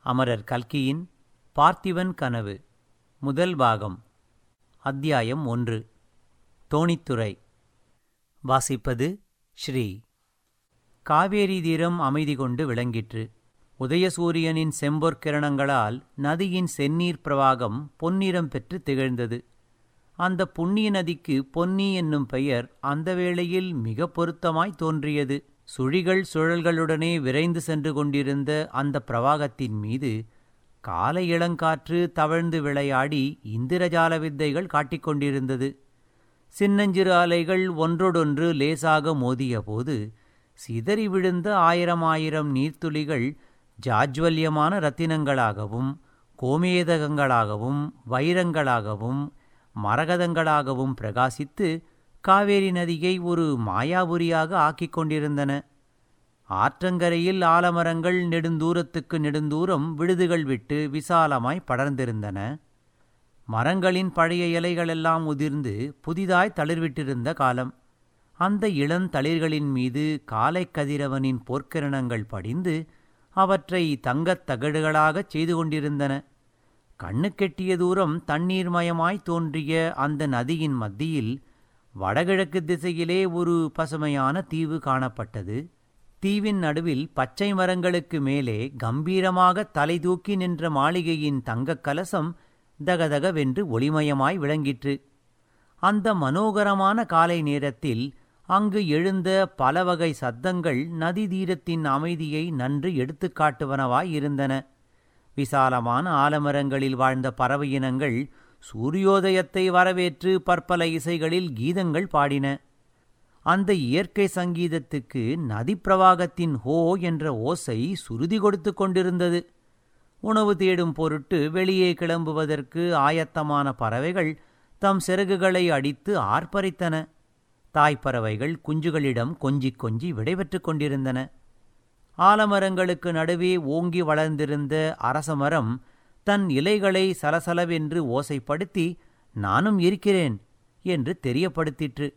அமரர் கல்கியின் பார்த்திவன் கனவு முதல் பாகம் அத்தியாயம் ஒன்று தோணித்துறை வாசிப்பது ஸ்ரீ காவேரி தீரம் அமைதி கொண்டு விளங்கிற்று உதயசூரியனின் செம்பொற்கிரணங்களால் நதியின் செந்நீர் பிரவாகம் பொன்னிறம் பெற்று திகழ்ந்தது அந்த புண்ணிய நதிக்கு பொன்னி என்னும் பெயர் அந்த வேளையில் மிக பொருத்தமாய் தோன்றியது சுழிகள் சுழல்களுடனே விரைந்து சென்று கொண்டிருந்த அந்த பிரவாகத்தின் மீது காலை இளங்காற்று தவழ்ந்து விளையாடி இந்திரஜால வித்தைகள் காட்டிக் கொண்டிருந்தது சின்னஞ்சிறு அலைகள் ஒன்றொடொன்று லேசாக மோதியபோது சிதறி விழுந்த ஆயிரம் ஆயிரம் நீர்த்துளிகள் ஜாஜ்வல்யமான ரத்தினங்களாகவும் கோமேதகங்களாகவும் வைரங்களாகவும் மரகதங்களாகவும் பிரகாசித்து காவேரி நதியை ஒரு மாயாபுரியாக ஆக்கிக் கொண்டிருந்தன ஆற்றங்கரையில் ஆலமரங்கள் நெடுந்தூரத்துக்கு நெடுந்தூரம் விடுதுகள் விட்டு விசாலமாய் படர்ந்திருந்தன மரங்களின் பழைய இலைகளெல்லாம் உதிர்ந்து புதிதாய் தளிர்விட்டிருந்த காலம் அந்த இளந்தளிர்களின் மீது காலை கதிரவனின் போர்க்கிரணங்கள் படிந்து அவற்றை தங்கத் தகடுகளாகச் செய்து கொண்டிருந்தன கண்ணுக்கெட்டிய தூரம் தண்ணீர்மயமாய் தோன்றிய அந்த நதியின் மத்தியில் வடகிழக்கு திசையிலே ஒரு பசுமையான தீவு காணப்பட்டது தீவின் நடுவில் பச்சை மரங்களுக்கு மேலே கம்பீரமாக தலை தூக்கி நின்ற மாளிகையின் தங்கக் கலசம் தகதகவென்று ஒளிமயமாய் விளங்கிற்று அந்த மனோகரமான காலை நேரத்தில் அங்கு எழுந்த பல வகை சத்தங்கள் நதி தீரத்தின் அமைதியை நன்று எடுத்துக்காட்டுவனவாய் இருந்தன விசாலமான ஆலமரங்களில் வாழ்ந்த பறவையினங்கள் சூரியோதயத்தை வரவேற்று பற்பல இசைகளில் கீதங்கள் பாடின அந்த இயற்கை சங்கீதத்துக்கு நதிப்பிரவாகத்தின் ஹோ என்ற ஓசை சுருதி கொடுத்து கொண்டிருந்தது உணவு தேடும் பொருட்டு வெளியே கிளம்புவதற்கு ஆயத்தமான பறவைகள் தம் சிறகுகளை அடித்து ஆர்ப்பரித்தன தாய்ப்பறவைகள் குஞ்சுகளிடம் கொஞ்சிக் கொஞ்சி விடைபெற்று கொண்டிருந்தன ஆலமரங்களுக்கு நடுவே ஓங்கி வளர்ந்திருந்த அரசமரம் தன் இலைகளை சலசலவென்று ஓசைப்படுத்தி நானும் இருக்கிறேன் என்று தெரியப்படுத்திற்று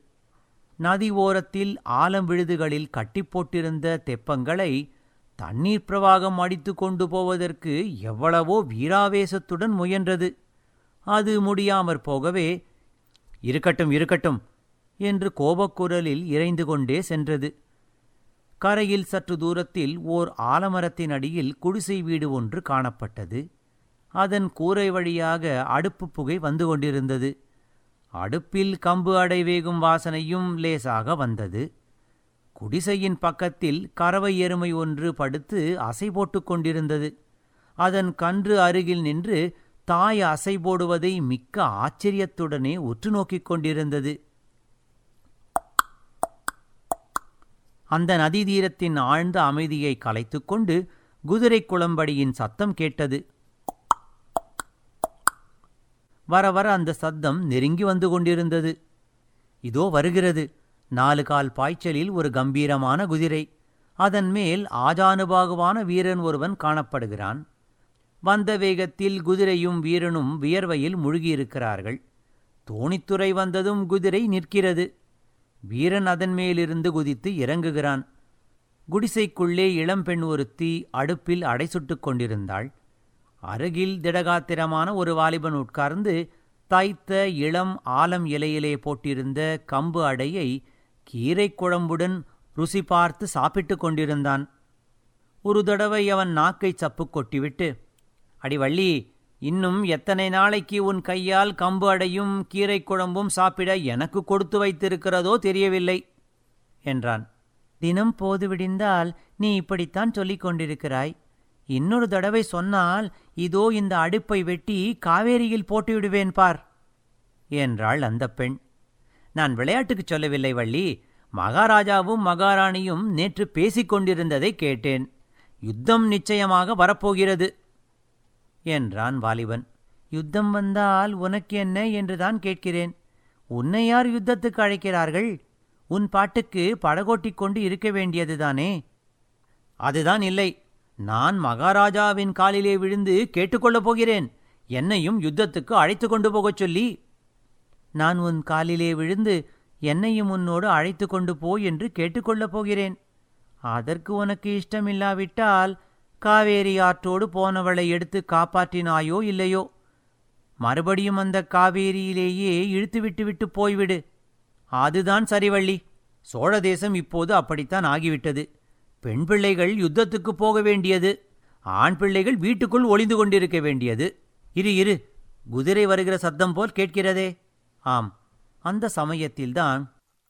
நதி ஓரத்தில் ஆலம் விழுதுகளில் கட்டி போட்டிருந்த தெப்பங்களை தண்ணீர் பிரவாகம் அடித்து கொண்டு போவதற்கு எவ்வளவோ வீராவேசத்துடன் முயன்றது அது முடியாமற் போகவே இருக்கட்டும் இருக்கட்டும் என்று கோபக்குரலில் இறைந்து கொண்டே சென்றது கரையில் சற்று தூரத்தில் ஓர் ஆலமரத்தின் அடியில் குடிசை வீடு ஒன்று காணப்பட்டது அதன் கூரை வழியாக அடுப்பு புகை வந்து கொண்டிருந்தது அடுப்பில் கம்பு அடை வேகும் வாசனையும் லேசாக வந்தது குடிசையின் பக்கத்தில் கறவை எருமை ஒன்று படுத்து அசை போட்டுக் கொண்டிருந்தது அதன் கன்று அருகில் நின்று தாய் அசை போடுவதை மிக்க ஆச்சரியத்துடனே உற்று நோக்கிக் கொண்டிருந்தது அந்த நதி தீரத்தின் ஆழ்ந்த அமைதியை கலைத்துக்கொண்டு குதிரை குளம்படியின் சத்தம் கேட்டது வர வர அந்த சத்தம் நெருங்கி வந்து கொண்டிருந்தது இதோ வருகிறது நாலு கால் பாய்ச்சலில் ஒரு கம்பீரமான குதிரை அதன் மேல் ஆஜானுபாகுவான வீரன் ஒருவன் காணப்படுகிறான் வந்த வேகத்தில் குதிரையும் வீரனும் வியர்வையில் முழுகியிருக்கிறார்கள் தோணித்துறை வந்ததும் குதிரை நிற்கிறது வீரன் அதன் மேலிருந்து குதித்து இறங்குகிறான் குடிசைக்குள்ளே இளம்பெண் ஒருத்தி அடுப்பில் அடை சுட்டுக் கொண்டிருந்தாள் அருகில் திடகாத்திரமான ஒரு வாலிபன் உட்கார்ந்து தைத்த இளம் ஆலம் இலையிலே போட்டிருந்த கம்பு அடையை கீரை குழம்புடன் ருசி பார்த்து சாப்பிட்டுக் கொண்டிருந்தான் ஒரு தடவை அவன் நாக்கை சப்பு கொட்டிவிட்டு அடி வள்ளி இன்னும் எத்தனை நாளைக்கு உன் கையால் கம்பு அடையும் கீரை குழம்பும் சாப்பிட எனக்கு கொடுத்து வைத்திருக்கிறதோ தெரியவில்லை என்றான் தினம் போது விடிந்தால் நீ இப்படித்தான் சொல்லிக் கொண்டிருக்கிறாய் இன்னொரு தடவை சொன்னால் இதோ இந்த அடுப்பை வெட்டி காவேரியில் போட்டுவிடுவேன் பார் என்றாள் அந்த பெண் நான் விளையாட்டுக்குச் சொல்லவில்லை வள்ளி மகாராஜாவும் மகாராணியும் நேற்று பேசிக் கொண்டிருந்ததை கேட்டேன் யுத்தம் நிச்சயமாக வரப்போகிறது என்றான் வாலிபன் யுத்தம் வந்தால் உனக்கு என்ன என்றுதான் கேட்கிறேன் உன்னை யார் யுத்தத்துக்கு அழைக்கிறார்கள் உன் பாட்டுக்கு படகோட்டிக் கொண்டு இருக்க வேண்டியதுதானே அதுதான் இல்லை நான் மகாராஜாவின் காலிலே விழுந்து கேட்டுக்கொள்ளப் போகிறேன் என்னையும் யுத்தத்துக்கு அழைத்து கொண்டு போகச் சொல்லி நான் உன் காலிலே விழுந்து என்னையும் உன்னோடு அழைத்து கொண்டு போ என்று கேட்டுக்கொள்ளப் போகிறேன் அதற்கு உனக்கு இஷ்டமில்லாவிட்டால் காவேரி ஆற்றோடு போனவளை எடுத்து காப்பாற்றினாயோ இல்லையோ மறுபடியும் அந்த காவேரியிலேயே இழுத்துவிட்டு விட்டு போய்விடு அதுதான் சரிவள்ளி சோழ தேசம் இப்போது அப்படித்தான் ஆகிவிட்டது பெண் பிள்ளைகள் யுத்தத்துக்கு போக வேண்டியது ஆண் பிள்ளைகள் வீட்டுக்குள் ஒளிந்து கொண்டிருக்க வேண்டியது இரு இரு குதிரை வருகிற சத்தம் போல் கேட்கிறதே ஆம் அந்த சமயத்தில்தான்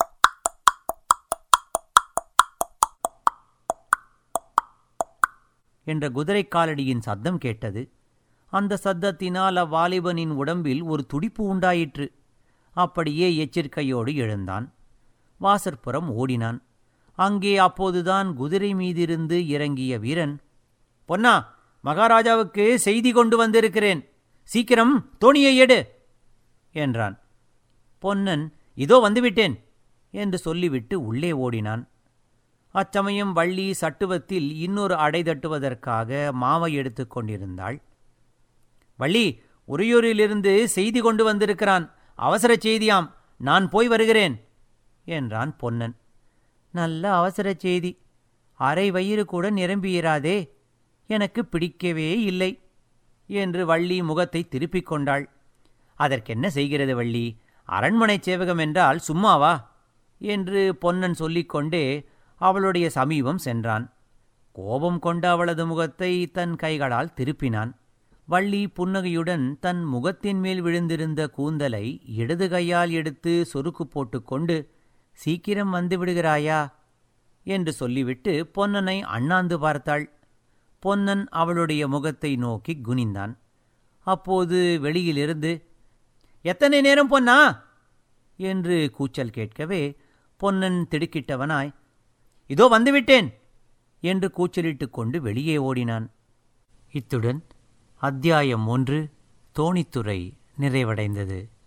என்ற குதிரை காலடியின் சத்தம் கேட்டது அந்த சத்தத்தினால் அவ்வாலிபனின் உடம்பில் ஒரு துடிப்பு உண்டாயிற்று அப்படியே எச்சரிக்கையோடு எழுந்தான் வாசற்புறம் ஓடினான் அங்கே அப்போதுதான் குதிரை மீதிருந்து இறங்கிய வீரன் பொன்னா மகாராஜாவுக்கு செய்தி கொண்டு வந்திருக்கிறேன் சீக்கிரம் தோணியை எடு என்றான் பொன்னன் இதோ வந்துவிட்டேன் என்று சொல்லிவிட்டு உள்ளே ஓடினான் அச்சமயம் வள்ளி சட்டுவத்தில் இன்னொரு அடை தட்டுவதற்காக மாவை எடுத்துக் கொண்டிருந்தாள் வள்ளி உறையூரிலிருந்து செய்தி கொண்டு வந்திருக்கிறான் அவசர செய்தியாம் நான் போய் வருகிறேன் என்றான் பொன்னன் நல்ல அவசர செய்தி அரை வயிறு கூட நிரம்பியிராதே எனக்கு பிடிக்கவே இல்லை என்று வள்ளி முகத்தை திருப்பிக் கொண்டாள் அதற்கென்ன செய்கிறது வள்ளி அரண்மனை சேவகம் என்றால் சும்மாவா என்று பொன்னன் சொல்லிக்கொண்டே அவளுடைய சமீபம் சென்றான் கோபம் கொண்ட அவளது முகத்தை தன் கைகளால் திருப்பினான் வள்ளி புன்னகையுடன் தன் முகத்தின் மேல் விழுந்திருந்த கூந்தலை இடது கையால் எடுத்து சொருக்கு போட்டுக்கொண்டு சீக்கிரம் வந்து விடுகிறாயா என்று சொல்லிவிட்டு பொன்னனை அண்ணாந்து பார்த்தாள் பொன்னன் அவளுடைய முகத்தை நோக்கி குனிந்தான் அப்போது வெளியிலிருந்து எத்தனை நேரம் பொன்னா என்று கூச்சல் கேட்கவே பொன்னன் திடுக்கிட்டவனாய் இதோ வந்துவிட்டேன் என்று கூச்சலிட்டுக் கொண்டு வெளியே ஓடினான் இத்துடன் அத்தியாயம் ஒன்று தோணித்துறை நிறைவடைந்தது